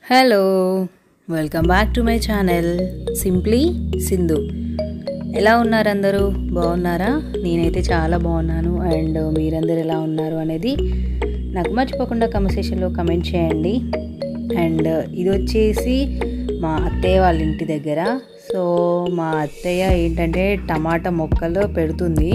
hello welcome back to my channel simply Sindhu ఎలా ఉన్నారు అందరూ బాగున్నారా నేనైతే చాలా బాగున్నాను అండ్ మీరందరూ ఎలా ఉన్నారు అనేది నాకు మర్చిపోకుండా కన్వర్సేషన్లో కమెంట్ చేయండి అండ్ ఇది వచ్చేసి మా అత్తయ్య వాళ్ళ ఇంటి దగ్గర సో మా అత్తయ్య ఏంటంటే టమాటా మొక్కలు పెడుతుంది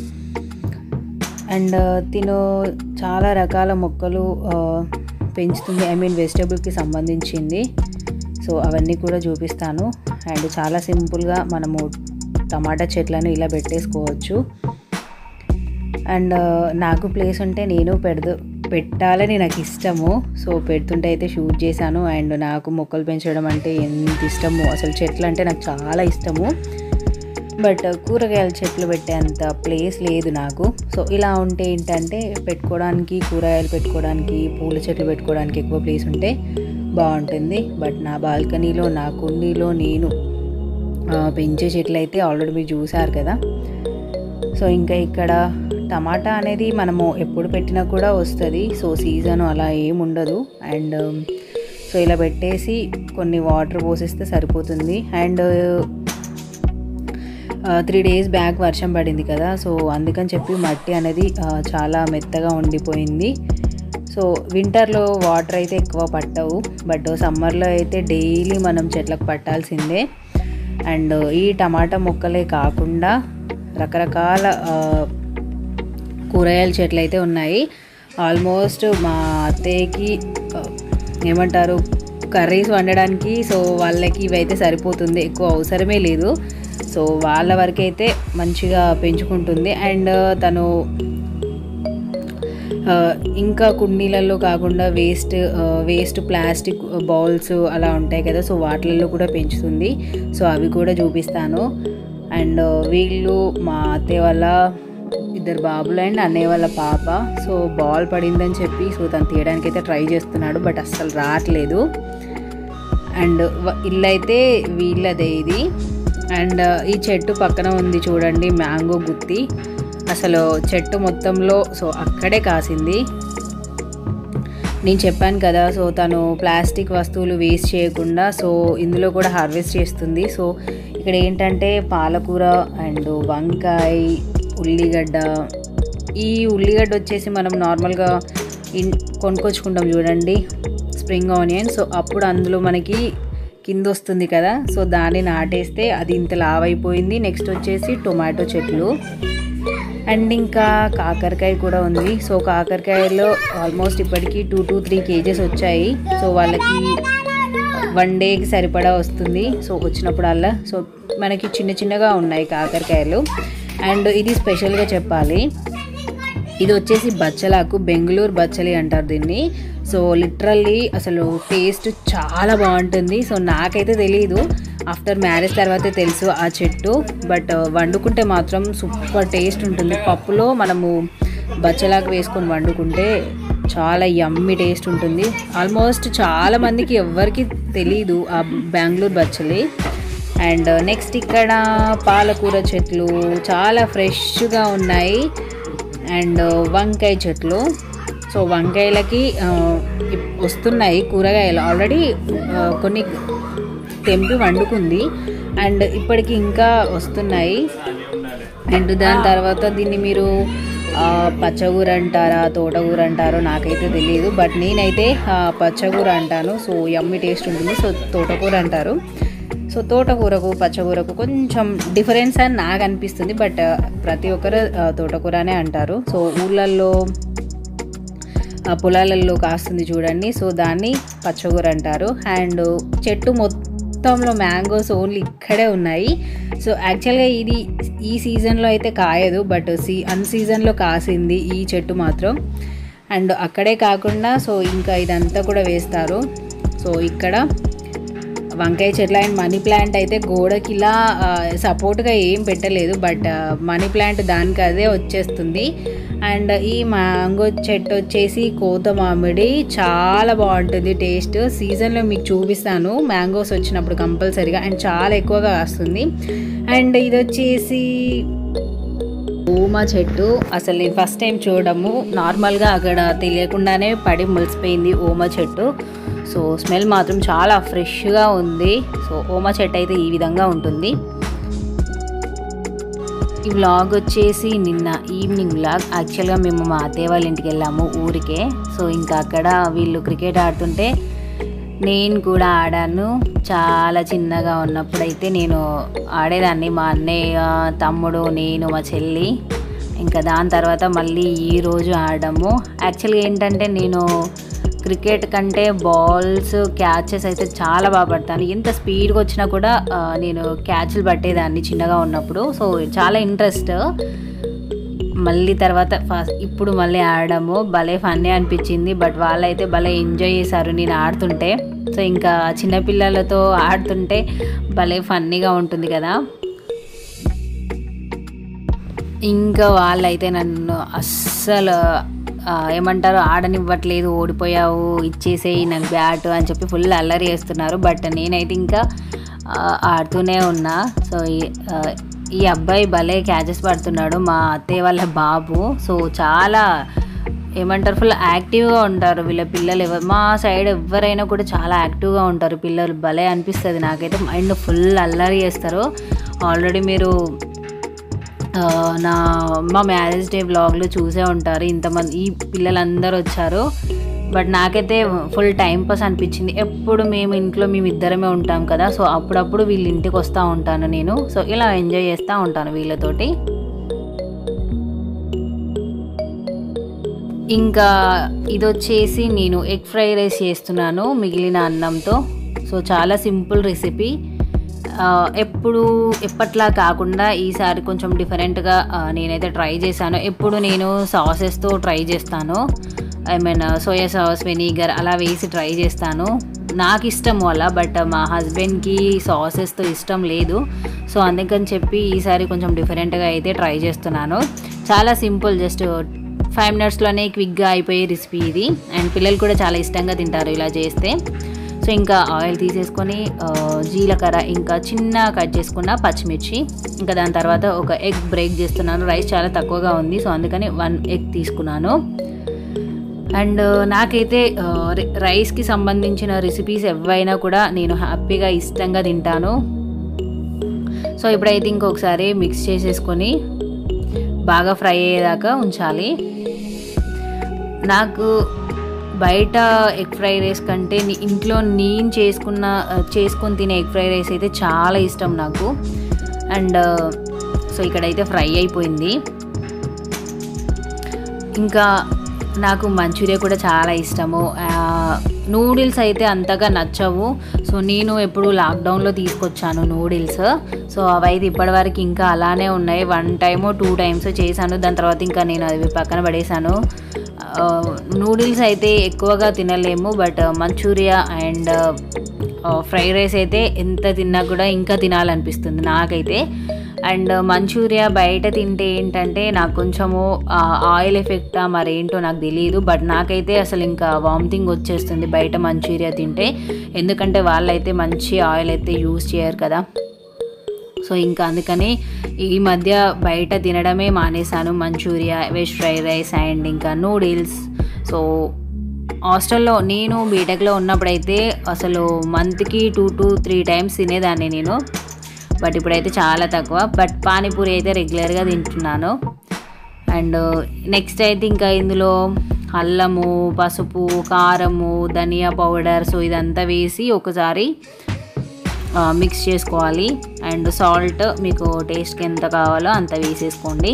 అండ్ తిను చాలా రకాల మొక్కలు ఆ, పెంచుతుంది ఐ మీన్ వెజిటేబుల్కి సంబంధించింది సో అవన్నీ కూడా చూపిస్తాను అండ్ చాలా సింపుల్గా మనము టమాటా చెట్లను ఇలా పెట్టేసుకోవచ్చు అండ్ నాకు ప్లేస్ ఉంటే నేను పెడదు పెట్టాలని నాకు ఇష్టము సో పెడుతుంటే అయితే షూట్ చేశాను అండ్ నాకు మొక్కలు పెంచడం అంటే ఎంత ఇష్టము అసలు చెట్లు అంటే నాకు చాలా ఇష్టము బట్ కూరగాయల చెట్లు పెట్టేంత ప్లేస్ లేదు నాకు సో ఇలా ఉంటే ఏంటంటే పెట్టుకోవడానికి కూరగాయలు పెట్టుకోవడానికి పూల చెట్లు పెట్టుకోవడానికి ఎక్కువ ప్లేస్ ఉంటే బాగుంటుంది బట్ నా బాల్కనీలో నా కుండీలో నేను ఆ, పెంచే చెట్లు అయితే ఆల్రెడీ మీరు చూసారు కదా సో ఇంకా ఇక్కడ టమాటా అనేది మనము ఎప్పుడు పెట్టినా కూడా వస్తుంది సో సీజన్ అలా ఏం ఉండదు అండ్ సో ఇలా పెట్టేసి కొన్ని వాటర్ పోసేస్తే సరిపోతుంది అండ్ త్రీ డేస్ బ్యాక్ వర్షం పడింది కదా సో అందుకని చెప్పి మట్టి అనేది ఆ, చాలా మెత్తగా ఉండిపోయింది సో వింటర్లో వాటర్ అయితే ఎక్కువ పట్టవు బట్ సమ్మర్లో అయితే డైలీ మనం చెట్లకు పట్టాల్సిందే అండ్ ఈ టమాటా మొక్కలే కాకుండా రకరకాల ఆ, కూరగాయల చెట్లు అయితే ఉన్నాయి ఆల్మోస్ట్ మా అత్తయ్యకి ఆ, ఏమంటారు కర్రీస్ వండడానికి సో వాళ్ళకి ఇవైతే సరిపోతుంది ఎక్కువ అవసరమే లేదు సో వాళ్ళ వరకు అయితే మంచిగా పెంచుకుంటుంది అండ్ తను ఆ, ఇంకా కుండీలలో కాకుండా వేస్ట్ వేస్ట్ ప్లాస్టిక్ బౌల్స్ అలా ఉంటాయి కదా సో వాటిలలో కూడా పెంచుతుంది సో అవి కూడా చూపిస్తాను అండ్ వీళ్ళు మా అత్తయ్య వాళ్ళ ఇద్దరు బాబులు అండ్ అన్నయ్య వాళ్ళ పాప సో బాల్ పడిందని చెప్పి సో తను తీయడానికి అయితే ట్రై చేస్తున్నాడు బట్ అస్సలు రావట్లేదు అండ్ వ- ఇల్లు అయితే వీళ్ళదే ఇది అండ్ ఈ చెట్టు పక్కన ఉంది చూడండి మ్యాంగో గుత్తి అసలు చెట్టు మొత్తంలో సో అక్కడే కాసింది నేను చెప్పాను కదా సో తను ప్లాస్టిక్ వస్తువులు వేస్ట్ చేయకుండా సో ఇందులో కూడా హార్వెస్ట్ చేస్తుంది సో ఇక్కడ ఏంటంటే పాలకూర అండ్ వంకాయ ఉల్లిగడ్డ ఈ ఉల్లిగడ్డ వచ్చేసి మనం నార్మల్గా ఇన్ కొనుక్కొచ్చుకుంటాం చూడండి స్ప్రింగ్ ఆనియన్ సో అప్పుడు అందులో మనకి కింద వస్తుంది కదా సో దాన్ని నాటేస్తే అది ఇంత లావైపోయింది నెక్స్ట్ వచ్చేసి టొమాటో చెట్లు అండ్ ఇంకా కాకరకాయ కూడా ఉంది సో కాకరకాయలో ఆల్మోస్ట్ ఇప్పటికీ టూ టు త్రీ కేజెస్ వచ్చాయి సో వాళ్ళకి వన్ డేకి సరిపడా వస్తుంది సో వచ్చినప్పుడల్లా సో మనకి చిన్న చిన్నగా ఉన్నాయి కాకరకాయలు అండ్ ఇది స్పెషల్గా చెప్పాలి ఇది వచ్చేసి బచ్చలాకు బెంగళూరు బచ్చలి అంటారు దీన్ని సో లిటరల్లీ అసలు టేస్ట్ చాలా బాగుంటుంది సో నాకైతే తెలియదు ఆఫ్టర్ మ్యారేజ్ తర్వాతే తెలుసు ఆ చెట్టు బట్ వండుకుంటే మాత్రం సూపర్ టేస్ట్ ఉంటుంది పప్పులో మనము బచ్చలాకు వేసుకొని వండుకుంటే చాలా యమ్మీ టేస్ట్ ఉంటుంది ఆల్మోస్ట్ చాలా మందికి ఎవ్వరికి తెలియదు ఆ బెంగళూరు బచ్చలి అండ్ నెక్స్ట్ ఇక్కడ పాలకూర చెట్లు చాలా ఫ్రెష్గా ఉన్నాయి అండ్ వంకాయ చెట్లు సో వంకాయలకి ఆ, ఇప్- వస్తున్నాయి కూరగాయలు ఆల్రెడీ కొన్ని తెంపి వండుకుంది అండ్ ఇప్పటికి ఇంకా వస్తున్నాయి అండ్ దాని తర్వాత దీన్ని మీరు ఆ, పచ్చగూర అంటారా తోటకూర అంటారో నాకైతే తెలియదు బట్ నేనైతే ఆ, పచ్చగూర అంటాను సో యమ్మీ టేస్ట్ ఉంటుంది సో తోటకూర అంటారు సో తోటకూరకు పచ్చకూరకు కొంచెం డిఫరెన్స్ అని నాకు అనిపిస్తుంది బట్ ప్రతి ఒక్కరు ఆ, తోటకూరనే అంటారు సో ఊళ్ళల్లో ఆ పొలాలలో కాస్తుంది చూడండి సో దాన్ని పచ్చగూర అంటారు అండ్ చెట్టు మొత్తంలో మ్యాంగోస్ ఓన్లీ ఇక్కడే ఉన్నాయి సో యాక్చువల్గా ఇది ఈ సీజన్లో అయితే కాయదు బట్ సీ అన్ సీజన్లో కాసింది ఈ చెట్టు మాత్రం అండ్ అక్కడే కాకుండా సో ఇంకా ఇదంతా కూడా వేస్తారు సో ఇక్కడ వంకాయ చెట్లు అండ్ మనీ ప్లాంట్ అయితే గోడకి ఇలా సపోర్ట్గా ఏం పెట్టలేదు బట్ మనీ ప్లాంట్ దానికి అదే వచ్చేస్తుంది అండ్ ఈ మ్యాంగో చెట్టు వచ్చేసి కోత మామిడి చాలా బాగుంటుంది టేస్ట్ సీజన్లో మీకు చూపిస్తాను మ్యాంగోస్ వచ్చినప్పుడు కంపల్సరీగా అండ్ చాలా ఎక్కువగా వస్తుంది అండ్ ఇది వచ్చేసి ఓమా చెట్టు అసలు నేను ఫస్ట్ టైం చూడడము నార్మల్గా అక్కడ తెలియకుండానే పడి ములిసిపోయింది ఓమా చెట్టు సో స్మెల్ మాత్రం చాలా ఫ్రెష్గా ఉంది సో ఓమా చెట్టు అయితే ఈ విధంగా ఉంటుంది ఈ వ్లాగ్ వచ్చేసి నిన్న ఈవినింగ్ వ్లాగ్ యాక్చువల్గా మేము మా అత్తయ్య వాళ్ళ ఇంటికి వెళ్ళాము ఊరికే సో ఇంకా అక్కడ వీళ్ళు క్రికెట్ ఆడుతుంటే నేను కూడా ఆడాను చాలా చిన్నగా ఉన్నప్పుడైతే నేను ఆడేదాన్ని మా అన్నయ్య తమ్ముడు నేను మా చెల్లి ఇంకా దాని తర్వాత మళ్ళీ ఈ రోజు ఆడము యాక్చువల్గా ఏంటంటే నేను క్రికెట్ కంటే బాల్స్ క్యాచెస్ అయితే చాలా బాగా పడతాను ఎంత స్పీడ్గా వచ్చినా కూడా ఆ, నేను క్యాచ్లు పట్టేదాన్ని చిన్నగా ఉన్నప్పుడు సో చాలా ఇంట్రెస్ట్ మళ్ళీ తర్వాత ఫస్ట్ ఇప్పుడు మళ్ళీ ఆడము భలే ఫన్నీ అనిపించింది బట్ వాళ్ళైతే భలే ఎంజాయ్ చేశారు నేను ఆడుతుంటే సో ఇంకా చిన్నపిల్లలతో ఆడుతుంటే భలే ఫన్నీగా ఉంటుంది కదా ఇంకా వాళ్ళైతే నన్ను అస్సలు ఆ, ఏమంటారు ఆడనివ్వట్లేదు ఓడిపోయావు ఇచ్చేసేయి నాకు బ్యాట్ అని చెప్పి ఫుల్ అల్లరి చేస్తున్నారు బట్ నేనైతే ఇంకా ఆ, ఆడుతూనే ఉన్నా సో ఈ- ఆ, ఈ అబ్బాయి భలే క్యాచెస్ పడుతున్నాడు మా అత్తయ్య వాళ్ళ బాబు సో చాలా ఏమంటారు ఫుల్ యాక్టివ్గా ఉంటారు వీళ్ళ పిల్లలు ఎవరు మా సైడ్ ఎవరైనా కూడా చాలా యాక్టివ్గా ఉంటారు పిల్లలు భలే అనిపిస్తుంది నాకైతే మైండ్ ఫుల్ అల్లరి చేస్తారు ఆల్రెడీ మీరు ఆ, నా మా మ్యారేజ్ డే వ్లాగ్లో చూసే ఉంటారు ఇంతమంది ఈ పిల్లలందరూ వచ్చారు బట్ నాకైతే ఫుల్ టైం పాస్ అనిపించింది ఎప్పుడు మేము ఇంట్లో మేము ఇద్దరమే ఉంటాం కదా సో అప్పుడప్పుడు వీళ్ళ ఇంటికి వస్తూ ఉంటాను నేను సో ఇలా ఎంజాయ్ చేస్తూ ఉంటాను వీళ్ళతోటి ఇంకా ఇది వచ్చేసి నేను ఎగ్ ఫ్రై రైస్ చేస్తున్నాను మిగిలిన అన్నంతో సో చాలా సింపుల్ రెసిపీ ఆ, ఎప్పుడు ఎప్పట్లా కాకుండా ఈసారి కొంచెం డిఫరెంట్గా ఆ, నేనైతే ట్రై చేశాను ఎప్పుడు నేను సాసెస్తో ట్రై చేస్తాను I mean soya sauce vinegar అలా వేసి ట్రై చేస్తాను నాకు ఇష్టము అలా బట్ మా హస్బెండ్కి సాసెస్తో ఇష్టం లేదు సో అందుకని చెప్పి ఈసారి కొంచెం డిఫరెంట్గా అయితే ట్రై చేస్తున్నాను చాలా సింపుల్ జస్ట్ ఫైవ్ మినిట్స్లోనే క్విక్గా అయిపోయే రెసిపీ ఇది అండ్ పిల్లలు కూడా చాలా ఇష్టంగా తింటారు ఇలా చేస్తే సో ఇంకా ఆయిల్ తీసేసుకొని ఆ, జీలకర్ర ఇంకా చిన్న కట్ చేసుకున్న పచ్చిమిర్చి ఇంకా దాని తర్వాత ఒక ఎగ్ బ్రేక్ చేస్తున్నాను రైస్ చాలా తక్కువగా ఉంది సో అందుకని వన్ ఎగ్ తీసుకున్నాను అండ్ నాకైతే ఆ, రి- రైస్కి సంబంధించిన రెసిపీస్ ఎవైనా కూడా నేను హ్యాపీగా ఇష్టంగా తింటాను సో ఇప్పుడైతే ఇంకొకసారి మిక్స్ చేసేసుకొని బాగా ఫ్రై అయ్యేదాకా ఉంచాలి నాకు బయట ఎగ్ ఫ్రై రైస్ కంటే నీ- ఇంట్లో నేను చేసుకున్న ఆ, చేసుకొని తినే ఎగ్ ఫ్రై రైస్ అయితే చాలా ఇష్టం నాకు అండ్ సో ఇక్కడైతే ఫ్రై అయిపోయింది ఇంకా నాకు మంచూరియా కూడా చాలా ఇష్టము నూడిల్స్ అయితే అంతగా నచ్చవు సో నేను ఎప్పుడు లాక్డౌన్లో తీసుకొచ్చాను నూడిల్స్ సో అవైతే ఇప్పటివరకు ఇంకా అలానే ఉన్నాయి వన్ టైమో టూ టైమ్స్ చేశాను దాని తర్వాత ఇంకా నేను అవి పక్కన పడేశాను నూడిల్స్ అయితే ఎక్కువగా తినలేము but Manchurian and fried rice అయితే ఎంత తిన్నా కూడా ఇంకా తినాలనిపిస్తుంది నాకైతే అండ్ మంచూరియా బయట తింటే ఏంటంటే నాకు కొంచెము ఆయిల్ ఎఫెక్టా మరేంటో నాకు తెలియదు బట్ నాకైతే అసలు ఇంకా వామిటింగ్ వచ్చేస్తుంది బయట మంచూరియా తింటే ఎందుకంటే వాళ్ళైతే మంచి ఆయిల్ అయితే యూజ్ చేయరు కదా సో ఇంకా అందుకని ఈ మధ్య బయట తినడమే మానేశాను Manchurian veg fried rice and ఇంకా నూడిల్స్ సో హాస్టల్లో నేను బీటెక్లో ఉన్నప్పుడైతే అసలు మంత్కి టూ టు త్రీ టైమ్స్ తినేదాన్ని నేను బట్ ఇప్పుడైతే చాలా తక్కువ బట్ పానీపూరి అయితే రెగ్యులర్గా తింటున్నాను అండ్ నెక్స్ట్ అయితే ఇంకా ఇందులో అల్లము పసుపు కారము ధనియా పౌడర్ సో ఇదంతా వేసి ఒకసారి ఆ, మిక్స్ చేసుకోవాలి అండ్ సాల్ట్ మీకు టేస్ట్కి ఎంత కావాలో అంత వేసేసుకోండి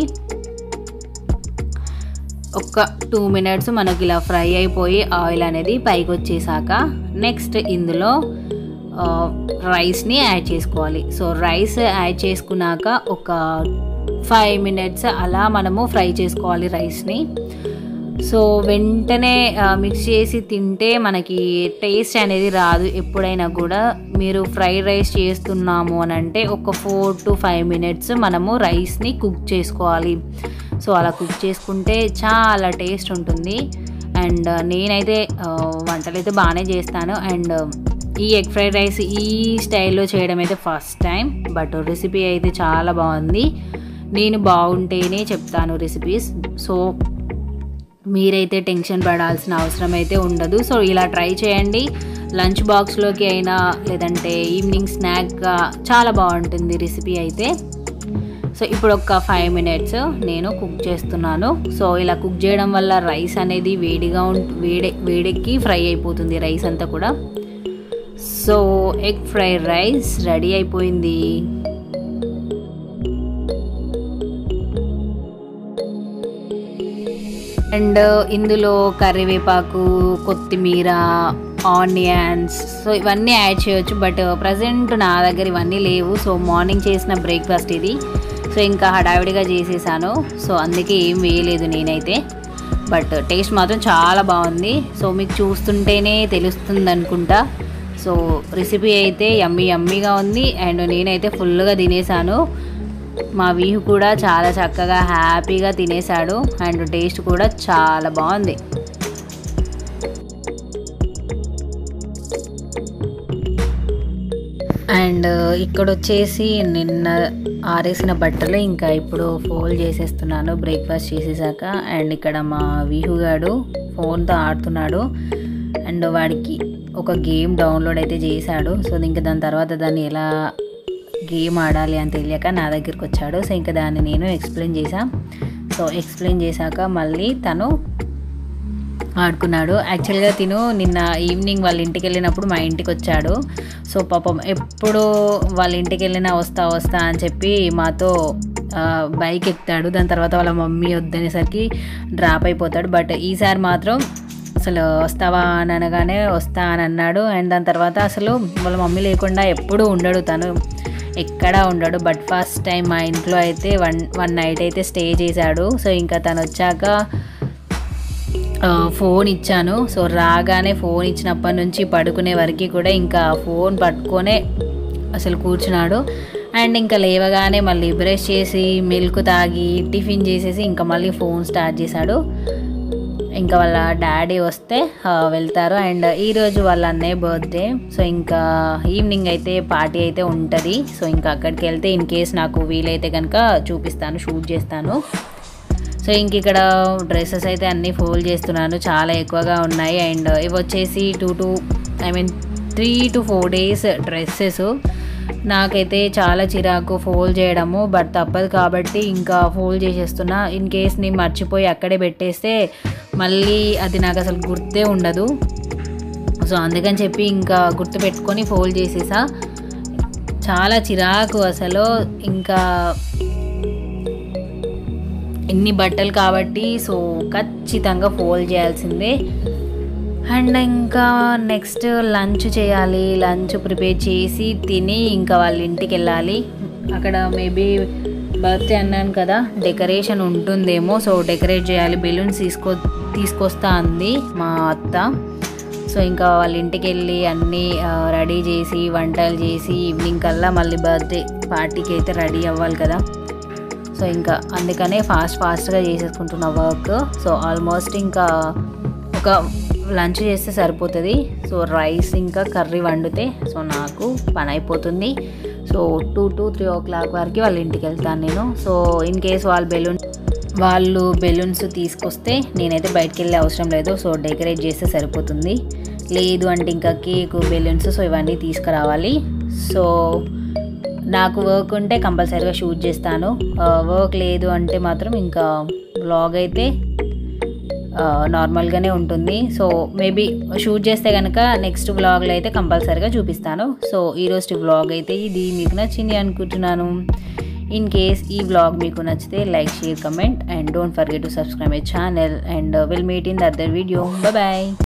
ఒక టూ మినిట్స్ మనకి ఇలా ఫ్రై అయిపోయి ఆయిల్ అనేది పైకి వచ్చేసాక నెక్స్ట్ ఇందులో ఆ, రైస్ని యాడ్ చేసుకోవాలి సో రైస్ యాడ్ చేసుకున్నాక ఒక ఫైవ్ మినిట్స్ అలా మనము ఫ్రై చేసుకోవాలి రైస్ని సో వెంటనే ఆ, మిక్స్ చేసి తింటే మనకి టేస్ట్ అనేది రాదు ఎప్పుడైనా కూడా మీరు ఫ్రైడ్ రైస్ చేస్తున్నాము అని అంటే ఒక ఫోర్ టు ఫైవ్ మినిట్స్ మనము రైస్ని కుక్ చేసుకోవాలి సో అలా కుక్ చేసుకుంటే చాలా టేస్ట్ ఉంటుంది అండ్ నేనైతే ఆ, వంటలు అయితే బాగానే చేస్తాను అండ్ ఈ ఎగ్ ఫ్రైడ్ రైస్ ఈ స్టైల్లో చేయడం అయితే ఫస్ట్ టైం బట్ రెసిపీ అయితే చాలా బాగుంది నేను బాగుంటేనే చెప్తాను రెసిపీస్ సో మీరైతే టెన్షన్ పడాల్సిన అవసరం అయితే ఉండదు సో ఇలా ట్రై చేయండి లంచ్ బాక్స్లోకి అయినా లేదంటే ఈవినింగ్ స్నాక్గా చాలా బాగుంటుంది రెసిపీ అయితే సో ఇప్పుడు ఒక ఫైవ్ మినిట్స్ నేను కుక్ చేస్తున్నాను సో ఇలా కుక్ చేయడం వల్ల రైస్ అనేది వేడిగా ఉం వేడి వేడెక్కి ఫ్రై అయిపోతుంది రైస్ అంతా కూడా so egg fried rice ready అయిపోయింది అండ్ ఇందులో కరివేపాకు కొత్తిమీర ఆనియన్స్ సో ఇవన్నీ యాడ్ చేయొచ్చు బట్ ప్రజెంట్ నా దగ్గర ఇవన్నీ లేవు సో మార్నింగ్ చేసిన బ్రేక్ఫాస్ట్ ఇది సో ఇంకా హడావిడిగా చేసేసాను సో అందుకే ఏం వేయలేదు నేనైతే బట్ టేస్ట్ మాత్రం చాలా బాగుంది సో మీకు చూస్తుంటేనే తెలుస్తుంది అనుకుంటా సో రెసిపీ అయితే యమ్మీ యమ్మీగా ఉంది అండ్ నేనైతే ఫుల్గా తినేసాను మా వీహు కూడా చాలా చక్కగా హ్యాపీగా తినేసాడు అండ్ టేస్ట్ కూడా చాలా బాగుంది అండ్ ఇక్కడ వచ్చేసి నిన్న ఆరేసిన బట్టలు ఇంకా ఇప్పుడు ఫోల్డ్ చేసేస్తున్నాను బ్రేక్ఫాస్ట్ చేసేసాక అండ్ ఇక్కడ మా వీహుగాడు ఫోన్తో ఆడుతున్నాడు అండ్ వాడికి ఒక గేమ్ డౌన్లోడ్ అయితే చేశాడు సో ఇంకా దాని తర్వాత దాన్ని ఎలా గేమ్ ఆడాలి అని తెలియక నా దగ్గరికి వచ్చాడు సో ఇంకా దాన్ని నేను ఎక్స్ప్లెయిన్ చేశా సో ఎక్స్ప్లెయిన్ చేశాక మళ్ళీ తను ఆడుకున్నాడు యాక్చువల్గా తిను నిన్న ఈవినింగ్ వాళ్ళ ఇంటికి వెళ్ళినప్పుడు మా ఇంటికి వచ్చాడు సో పాపం ఎప్పుడు వాళ్ళ ఇంటికి వెళ్ళినా వస్తా వస్తా అని చెప్పి మాతో బైక్ ఎక్కుతాడు దాని తర్వాత వాళ్ళ మమ్మీ వద్దనేసరికి డ్రాప్ అయిపోతాడు బట్ ఈసారి మాత్రం అసలు వస్తావా అని అనగానే వస్తా అని అన్నాడు అండ్ దాని తర్వాత అసలు వాళ్ళ మమ్మీ లేకుండా ఎప్పుడూ ఉండడు తను ఎక్కడా ఉండడు బట్ ఫస్ట్ టైం మా ఇంట్లో అయితే వన్ వన్ నైట్ అయితే స్టే చేశాడు సో ఇంకా తను వచ్చాక ఫోన్ ఇచ్చాను సో రాగానే ఫోన్ ఇచ్చినప్పటి నుంచి పడుకునే వరకు కూడా ఇంకా ఫోన్ పట్టుకొనే అసలు కూర్చున్నాడు అండ్ ఇంకా లేవగానే మళ్ళీ బ్రష్ చేసి మిల్క్ తాగి టిఫిన్ చేసేసి ఇంకా మళ్ళీ ఫోన్ స్టార్ట్ చేశాడు ఇంకా వాళ్ళ డాడీ వస్తే వెళ్తారు అండ్ ఈరోజు వాళ్ళ అన్నయ్య బర్త్డే సో ఇంకా ఈవినింగ్ అయితే పార్టీ అయితే ఉంటుంది సో ఇంకా అక్కడికి వెళ్తే ఇన్ కేస్ నాకు వీలైతే కనుక చూపిస్తాను షూట్ చేస్తాను సో ఇంక ఇక్కడ డ్రెస్సెస్ అయితే అన్నీ ఫోల్డ్ చేస్తున్నాను చాలా ఎక్కువగా ఉన్నాయి అండ్ ఇవి వచ్చేసి two to I mean three to four days dresses నాకైతే చాలా చిరాకు ఫోల్డ్ చేయడము బట్ తప్పదు కాబట్టి ఇంకా ఫోల్డ్ చేసేస్తున్నా ఇన్ కేస్ నేను మర్చిపోయి అక్కడే పెట్టేస్తే మళ్ళీ అది నాకు అసలు గుర్తే ఉండదు సో అందుకని చెప్పి ఇంకా గుర్తు పెట్టుకొని ఫోల్డ్ చేసేసా చాలా చిరాకు అసలు ఇంకా ఇన్ని బట్టలు కాబట్టి సో ఖచ్చితంగా ఫోల్డ్ చేయాల్సిందే అండ్ ఇంకా నెక్స్ట్ లంచ్ చేయాలి లంచ్ ప్రిపేర్ చేసి తిని ఇంకా వాళ్ళ ఇంటికి వెళ్ళాలి అక్కడ మేబీ బర్త్డే అన్నాను కదా డెకరేషన్ ఉంటుందేమో సో డెకరేట్ చేయాలి బెలూన్స్ తీసుకో తీసుకొస్తా అంది మా అత్త సో ఇంకా వాళ్ళ ఇంటికి వెళ్ళి అన్నీ రెడీ చేసి వంటలు చేసి ఈవినింగ్ కల్లా మళ్ళీ బర్త్డే పార్టీకి అయితే రెడీ అవ్వాలి కదా సో ఇంకా అందుకనే ఫాస్ట్ ఫాస్ట్గా చేసేసుకుంటున్న వర్క్ సో ఆల్మోస్ట్ ఇంకా ఒక లంచ్ చేస్తే సరిపోతుంది సో రైస్ ఇంకా కర్రీ వండితే సో నాకు పని అయిపోతుంది so two to three o'clock వరకు వాళ్ళ ఇంటికి వెళ్తాను నేను సో ఇన్ కేస్ వాళ్ళు బెలూన్ వాళ్ళు బెలూన్స్ తీసుకొస్తే నేనైతే బయటికి వెళ్ళే అవసరం లేదు సో డెకరేట్ చేస్తే సరిపోతుంది లేదు అంటే ఇంకా కేక్ బెలూన్స్ సో ఇవన్నీ తీసుకురావాలి సో నాకు వర్క్ ఉంటే కంపల్సరీగా షూట్ చేస్తాను వర్క్ లేదు అంటే మాత్రం ఇంకా బ్లాగ్ అయితే నార్మల్గానే ఉంటుంది సో మేబీ షూట్ చేస్తే కనుక నెక్స్ట్ వ్లాగ్లో అయితే కంపల్సరీగా చూపిస్తాను సో ఈరోజు వ్లాగ్ అయితే ఇది మీకు నచ్చింది అనుకుంటున్నాను ఇన్ కేస్ ఈ వ్లాగ్ మీకు నచ్చితే like share comment and don't forget to subscribe my channel and will meet in the other video bye